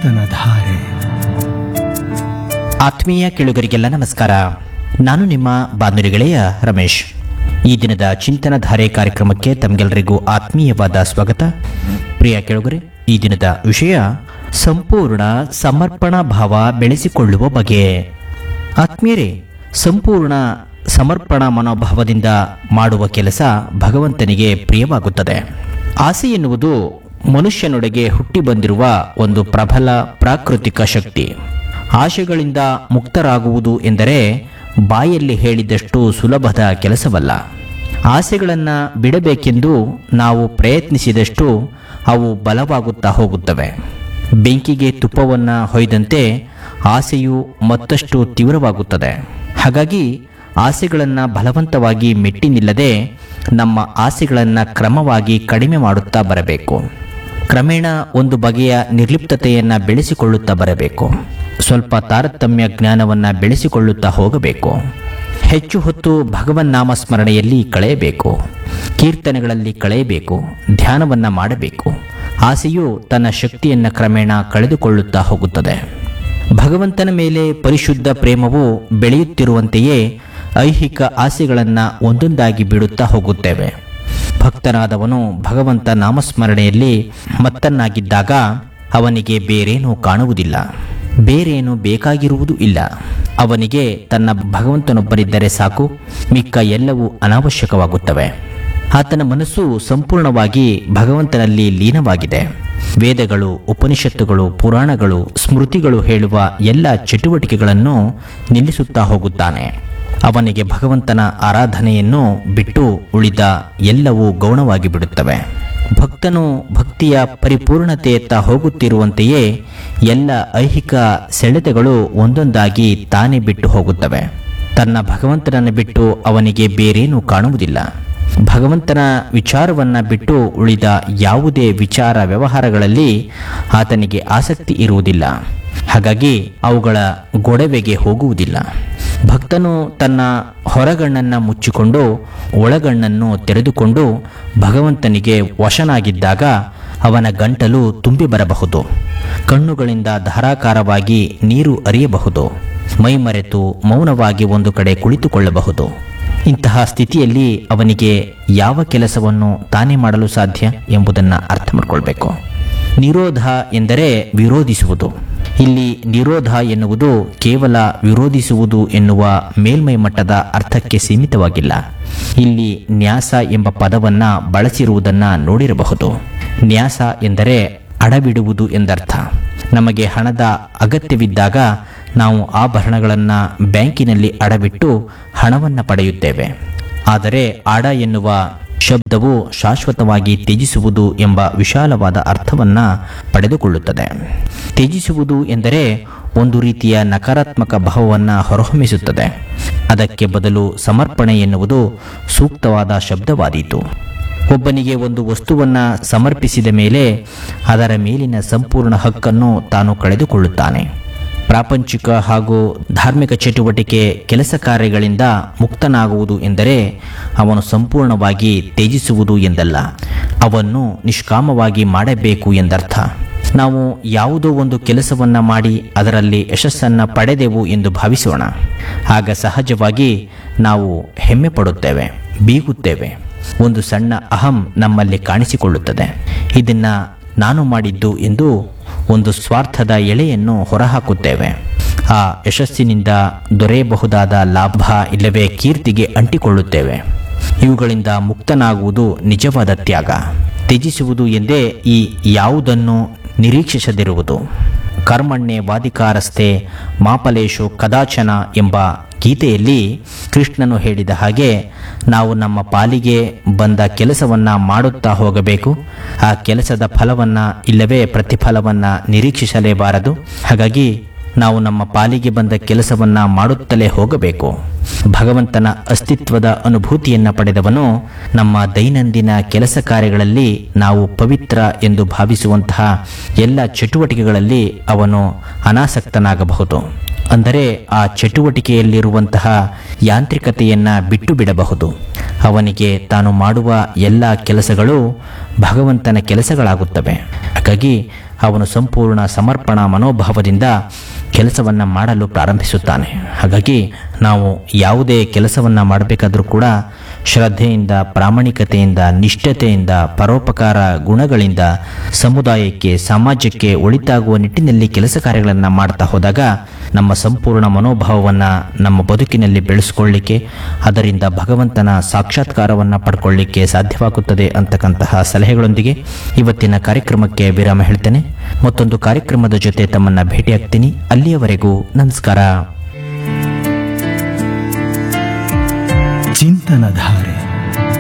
ಚಿಂತನಧಾರೆ ಆತ್ಮೀಯ ಕೇಳುಗರಿಗೆಲ್ಲ ನಮಸ್ಕಾರ ನಾನು ನಿಮ್ಮ ಬಾನುಲಿ ಗೆಳೆಯ ರಮೇಶ್ ಈ ದಿನದ ಚಿಂತನಧಾರೆ ಕಾರ್ಯಕ್ರಮಕ್ಕೆ ತಮಗೆಲ್ಲರಿಗೂ ಆತ್ಮೀಯವಾದ ಸ್ವಾಗತ ಪ್ರಿಯ ಕೇಳುಗರೆ ಈ ದಿನದ ವಿಷಯ ಸಂಪೂರ್ಣ ಸಮರ್ಪಣಾ ಭಾವ ಬೆಳೆಸಿಕೊಳ್ಳುವ ಬಗೆ ಆತ್ಮೀಯರೇ ಸಂಪೂರ್ಣ ಸಮರ್ಪಣಾ ಮನೋಭಾವದಿಂದ ಮಾಡುವ ಕೆಲಸ ಭಗವಂತನಿಗೆ ಪ್ರಿಯವಾಗುತ್ತದೆ ಆಸೆ ಎನ್ನುವುದು ಮನುಷ್ಯನೊಳಗೆ ಹುಟ್ಟಿ ಬಂದಿರುವ ಒಂದು ಪ್ರಬಲ ಪ್ರಾಕೃತಿಕ ಶಕ್ತಿ ಆಶೆಗಳಿಂದ ಮುಕ್ತರಾಗುವುದು ಎಂದರೆ ಬಾಯಲ್ಲಿ ಹೇಳಿದಷ್ಟು ಸುಲಭದ ಕೆಲಸವಲ್ಲ ಆಸೆಗಳನ್ನು ಬಿಡಬೇಕೆಂದು ನಾವು ಪ್ರಯತ್ನಿಸಿದಷ್ಟು ಅವು ಬಲವಾಗುತ್ತಾ ಹೋಗುತ್ತವೆ ಬೆಂಕಿಗೆ ತುಪ್ಪವನ್ನು ಹೊಯ್ದಂತೆ ಆಸೆಯು ಮತ್ತಷ್ಟು ತೀವ್ರವಾಗುತ್ತದೆ ಹಾಗಾಗಿ ಆಸೆಗಳನ್ನು ಬಲವಂತವಾಗಿ ಮೆಟ್ಟಿ ನಿಲ್ಲದೆ ನಮ್ಮ ಆಸೆಗಳನ್ನು ಕ್ರಮವಾಗಿ ಕಡಿಮೆ ಮಾಡುತ್ತಾ ಬರಬೇಕು ಕ್ರಮೇಣ ಒಂದು ಬಗೆಯ ನಿರ್ಲಿಪ್ತತೆಯನ್ನು ಬೆಳೆಸಿಕೊಳ್ಳುತ್ತಾ ಬರಬೇಕು ಸ್ವಲ್ಪ ತಾರತಮ್ಯ ಜ್ಞಾನವನ್ನು ಬೆಳೆಸಿಕೊಳ್ಳುತ್ತಾ ಹೋಗಬೇಕು ಹೆಚ್ಚು ಹೊತ್ತು ಭಗವನ್ನಾಮ ಸ್ಮರಣೆಯಲ್ಲಿ ಕಳೆಯಬೇಕು ಕೀರ್ತನೆಗಳಲ್ಲಿ ಕಳೆಯಬೇಕು ಧ್ಯಾನವನ್ನು ಮಾಡಬೇಕು ಆಸೆಯು ತನ್ನ ಶಕ್ತಿಯನ್ನು ಕ್ರಮೇಣ ಕಳೆದುಕೊಳ್ಳುತ್ತಾ ಹೋಗುತ್ತದೆ ಭಗವಂತನ ಮೇಲೆ ಪರಿಶುದ್ಧ ಪ್ರೇಮವು ಬೆಳೆಯುತ್ತಿರುವಂತೆಯೇ ಐಹಿಕ ಆಸೆಗಳನ್ನು ಒಂದೊಂದಾಗಿ ಬಿಡುತ್ತಾ ಹೋಗುತ್ತೇವೆ ಭಕ್ತನಾದವನು ಭಗವಂತ ನಾಮಸ್ಮರಣೆಯಲ್ಲಿ ಮತ್ತನ್ನಾಗಿದ್ದಾಗ ಅವನಿಗೆ ಬೇರೇನೂ ಕಾಣುವುದಿಲ್ಲ ಬೇರೇನು ಬೇಕಾಗಿರುವುದು ಇಲ್ಲ ಅವನಿಗೆ ತನ್ನ ಭಗವಂತನೊಬ್ಬರಿದ್ದರೆ ಸಾಕು ಮಿಕ್ಕ ಎಲ್ಲವೂ ಅನಾವಶ್ಯಕವಾಗುತ್ತವೆ ಆತನ ಮನಸ್ಸು ಸಂಪೂರ್ಣವಾಗಿ ಭಗವಂತನಲ್ಲಿ ಲೀನವಾಗಿದೆ ವೇದಗಳು ಉಪನಿಷತ್ತುಗಳು ಪುರಾಣಗಳು ಸ್ಮೃತಿಗಳು ಹೇಳುವ ಎಲ್ಲ ಚಟುವಟಿಕೆಗಳನ್ನು ನಿಲ್ಲಿಸುತ್ತಾ ಹೋಗುತ್ತಾನೆ ಅವನಿಗೆ ಭಗವಂತನ ಆರಾಧನೆಯನ್ನು ಬಿಟ್ಟು ಉಳಿದ ಎಲ್ಲವೂ ಗೌಣವಾಗಿ ಬಿಡುತ್ತವೆ ಭಕ್ತನು ಭಕ್ತಿಯ ಪರಿಪೂರ್ಣತೆಯತ್ತ ಹೋಗುತ್ತಿರುವಂತೆಯೇ ಎಲ್ಲ ಐಹಿಕ ಸೆಳೆತಗಳು ಒಂದೊಂದಾಗಿ ತಾನೇ ಬಿಟ್ಟು ಹೋಗುತ್ತವೆ ತನ್ನ ಭಗವಂತನನ್ನು ಬಿಟ್ಟು ಅವನಿಗೆ ಬೇರೇನೂ ಕಾಣುವುದಿಲ್ಲ ಭಗವಂತನ ವಿಚಾರವನ್ನು ಬಿಟ್ಟು ಉಳಿದ ಯಾವುದೇ ವಿಚಾರ ವ್ಯವಹಾರಗಳಲ್ಲಿ ಆತನಿಗೆ ಆಸಕ್ತಿ ಇರುವುದಿಲ್ಲ ಹಾಗಾಗಿ ಅವುಗಳ ಗೊಡವೆಗೆ ಹೋಗುವುದಿಲ್ಲ ಭಕ್ತನು ತನ್ನ ಹೊರಗಣ್ಣನ್ನು ಮುಚ್ಚಿಕೊಂಡು ಒಳಗಣ್ಣನ್ನು ತೆರೆದುಕೊಂಡು ಭಗವಂತನಿಗೆ ವಶನಾಗಿದ್ದಾಗ ಅವನ ಗಂಟಲು ತುಂಬಿ ಬರಬಹುದು ಕಣ್ಣುಗಳಿಂದ ಧಾರಾಕಾರವಾಗಿ ನೀರು ಅರಿಯಬಹುದು ಮೈಮರೆತು ಮೌನವಾಗಿ ಒಂದು ಕಡೆ ಕುಳಿತುಕೊಳ್ಳಬಹುದು ಇಂತಹ ಸ್ಥಿತಿಯಲ್ಲಿ ಅವನಿಗೆ ಯಾವ ಕೆಲಸವನ್ನು ತಾನೇ ಮಾಡಲು ಸಾಧ್ಯ ಎಂಬುದನ್ನು ಅರ್ಥ ಮಾಡಿಕೊಳ್ಬೇಕು ನಿರೋಧ ಎಂದರೆ ವಿರೋಧಿಸುವುದು ಇಲ್ಲಿ ನಿರೋಧ ಎನ್ನುವುದು ಕೇವಲ ವಿರೋಧಿಸುವುದು ಎನ್ನುವ ಮೇಲ್ಮೈ ಮಟ್ಟದ ಅರ್ಥಕ್ಕೆ ಸೀಮಿತವಾಗಿಲ್ಲ ಇಲ್ಲಿ ನ್ಯಾಸ ಎಂಬ ಪದವನ್ನು ಬಳಸಿರುವುದನ್ನು ನೋಡಿರಬಹುದು ನ್ಯಾಸ ಎಂದರೆ ಅಡಬಿಡುವುದು ಎಂದರ್ಥ ನಮಗೆ ಹಣದ ಅಗತ್ಯವಿದ್ದಾಗ ನಾವು ಆಭರಣಗಳನ್ನು ಬ್ಯಾಂಕಿನಲ್ಲಿ ಅಡವಿಟ್ಟು ಹಣವನ್ನು ಪಡೆಯುತ್ತೇವೆ ಆದರೆ ಅಡ ಎನ್ನುವ ಶಬ್ದವು ಶಾಶ್ವತವಾಗಿ ತ್ಯಜಿಸುವುದು ಎಂಬ ವಿಶಾಲವಾದ ಅರ್ಥವನ್ನು ಪಡೆದುಕೊಳ್ಳುತ್ತದೆ ತ್ಯಜಿಸುವುದು ಎಂದರೆ ಒಂದು ರೀತಿಯ ನಕಾರಾತ್ಮಕ ಭಾವವನ್ನು ಹೊರಹೊಮ್ಮಿಸುತ್ತದೆ ಅದಕ್ಕೆ ಬದಲು ಸಮರ್ಪಣೆ ಎನ್ನುವುದು ಸೂಕ್ತವಾದ ಶಬ್ದವಾದೀತು ಒಬ್ಬನಿಗೆ ಒಂದು ವಸ್ತುವನ್ನು ಸಮರ್ಪಿಸಿದ ಮೇಲೆ ಅದರ ಮೇಲಿನ ಸಂಪೂರ್ಣ ಹಕ್ಕನ್ನು ತಾನು ಕಳೆದುಕೊಳ್ಳುತ್ತಾನೆ ಪ್ರಾಪಂಚಿಕ ಹಾಗೂ ಧಾರ್ಮಿಕ ಚಟುವಟಿಕೆ ಕೆಲಸ ಕಾರ್ಯಗಳಿಂದ ಮುಕ್ತನಾಗುವುದು ಎಂದರೆ ಅವನು ಸಂಪೂರ್ಣವಾಗಿ ತ್ಯಜಿಸುವುದು ಎಂದಲ್ಲ ಅವನ್ನು ನಿಷ್ಕಾಮವಾಗಿ ಮಾಡಬೇಕು ಎಂದರ್ಥ ನಾವು ಯಾವುದೋ ಒಂದು ಕೆಲಸವನ್ನು ಮಾಡಿ ಅದರಲ್ಲಿ ಯಶಸ್ಸನ್ನು ಪಡೆದೆವು ಎಂದು ಭಾವಿಸೋಣ ಆಗ ಸಹಜವಾಗಿ ನಾವು ಹೆಮ್ಮೆ ಪಡುತ್ತೇವೆ ಬೀಗುತ್ತೇವೆ ಒಂದು ಸಣ್ಣ ಅಹಂ ನಮ್ಮಲ್ಲಿ ಕಾಣಿಸಿಕೊಳ್ಳುತ್ತದೆ ಇದನ್ನ ನಾನು ಮಾಡಿದ್ದು ಎಂದು ಒಂದು ಸ್ವಾರ್ಥದ ಎಳೆಯನ್ನು ಹೊರಹಾಕುತ್ತೇವೆ ಆ ಯಶಸ್ಸಿನಿಂದ ದೊರೆಯಬಹುದಾದ ಲಾಭ ಇಲ್ಲವೇ ಕೀರ್ತಿಗೆ ಅಂಟಿಕೊಳ್ಳುತ್ತೇವೆ ಇವುಗಳಿಂದ ಮುಕ್ತನಾಗುವುದು ನಿಜವಾದ ತ್ಯಾಗ ತ್ಯಜಿಸುವುದು ಎಂದೇ ಈ ಯಾವುದನ್ನು ನಿರೀಕ್ಷಿಸದಿರುವುದು ಕರ್ಮಣ್ಣೆ ವಾದಿಕಾರಸ್ತೆ ಮಾಪಲೇಶು ಕದಾಚನ ಎಂಬ ಗೀತೆಯಲ್ಲಿ ಕೃಷ್ಣನು ಹೇಳಿದ ಹಾಗೆ ನಾವು ನಮ್ಮ ಪಾಲಿಗೆ ಬಂದ ಕೆಲಸವನ್ನು ಮಾಡುತ್ತಾ ಹೋಗಬೇಕು ಆ ಕೆಲಸದ ಫಲವನ್ನು ಇಲ್ಲವೇ ಪ್ರತಿಫಲವನ್ನು ನಿರೀಕ್ಷಿಸಲೇಬಾರದು ಹಾಗಾಗಿ ನಾವು ನಮ್ಮ ಪಾಲಿಗೆ ಬಂದ ಕೆಲಸವನ್ನು ಮಾಡುತ್ತಲೇ ಹೋಗಬೇಕು ಭಗವಂತನ ಅಸ್ತಿತ್ವದ ಅನುಭೂತಿಯನ್ನು ಪಡೆದವನು ನಮ್ಮ ದೈನಂದಿನ ಕೆಲಸ ಕಾರ್ಯಗಳಲ್ಲಿ ನಾವು ಪವಿತ್ರ ಎಂದು ಭಾವಿಸುವಂತಹ ಎಲ್ಲ ಚಟುವಟಿಕೆಗಳಲ್ಲಿ ಅವನು ಅನಾಸಕ್ತನಾಗಬಹುದು ಅಂದರೆ ಆ ಚಟುವಟಿಕೆಯಲ್ಲಿರುವಂತಹ ಯಾಂತ್ರಿಕತೆಯನ್ನು ಬಿಟ್ಟು ಬಿಡಬಹುದು ಅವನಿಗೆ ತಾನು ಮಾಡುವ ಎಲ್ಲ ಕೆಲಸಗಳು ಭಗವಂತನ ಕೆಲಸಗಳಾಗುತ್ತವೆ ಹಾಗಾಗಿ ಅವನು ಸಂಪೂರ್ಣ ಸಮರ್ಪಣಾ ಮನೋಭಾವದಿಂದ ಕೆಲಸವನ್ನು ಮಾಡಲು ಪ್ರಾರಂಭಿಸುತ್ತಾನೆ ಹಾಗಾಗಿ ನಾವು ಯಾವುದೇ ಕೆಲಸವನ್ನು ಮಾಡಬೇಕಾದ್ರೂ ಕೂಡ ಶ್ರದ್ಧೆಯಿಂದ ಪ್ರಾಮಾಣಿಕತೆಯಿಂದ ನಿಷ್ಠತೆಯಿಂದ ಪರೋಪಕಾರ ಗುಣಗಳಿಂದ ಸಮುದಾಯಕ್ಕೆ ಸಮಾಜಕ್ಕೆ ಒಳಿತಾಗುವ ನಿಟ್ಟಿನಲ್ಲಿ ಕೆಲಸ ಕಾರ್ಯಗಳನ್ನು ಮಾಡ್ತಾ ಹೋದಾಗ ನಮ್ಮ ಸಂಪೂರ್ಣ ಮನೋಭಾವವನ್ನು ನಮ್ಮ ಬದುಕಿನಲ್ಲಿ ಬೆಳೆಸ್ಕೊಳ್ಳಿಕ್ಕೆ ಅದರಿಂದ ಭಗವಂತನ ಸಾಕ್ಷಾತ್ಕಾರವನ್ನು ಪಡ್ಕೊಳ್ಳಿಕ್ಕೆ ಸಾಧ್ಯವಾಗುತ್ತದೆ ಅಂತಕ್ಕಂತಹ ಸಲಹೆಗಳೊಂದಿಗೆ ಇವತ್ತಿನ ಕಾರ್ಯಕ್ರಮಕ್ಕೆ ವಿರಾಮ ಹೇಳ್ತೇನೆ ಮತ್ತೊಂದು ಕಾರ್ಯಕ್ರಮದ ಜೊತೆ ತಮ್ಮನ್ನ ಭೇಟಿಯಾಗ್ತೀನಿ ಅಲ್ಲಿಯವರೆಗೂ ನಮಸ್ಕಾರ ಚಿಂತನಧಾರೆ